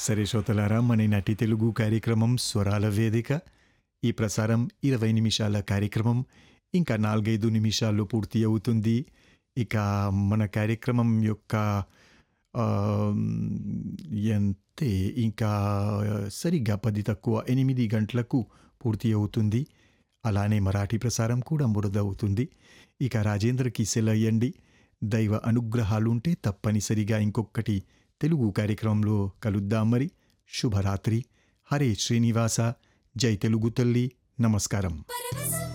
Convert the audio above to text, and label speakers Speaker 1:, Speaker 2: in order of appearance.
Speaker 1: సరే శ్రోతలారా మన నటి తెలుగు కార్యక్రమం స్వరాల వేదిక ఈ ప్రసారం ఇరవై నిమిషాల కార్యక్రమం ఇంకా నాలుగైదు నిమిషాల్లో పూర్తి అవుతుంది ఇక మన కార్యక్రమం యొక్క ఆ, ఎంతే ఇంకా సరిగ్గా పది తక్కువ ఎనిమిది గంటలకు పూర్తి అవుతుంది అలానే మరాఠీ ప్రసారం కూడా మొదలవుతుంది ఇక రాజేంద్రకి సెలయ్యండి దైవ అనుగ్రహాలుంటే తప్పనిసరిగా ఇంకొకటి తెలుగు కార్యక్రమంలో కలుద్దాం మరి శుభరాత్రి హరే శ్రీనివాస జై తెలుగు తల్లి నమస్కారం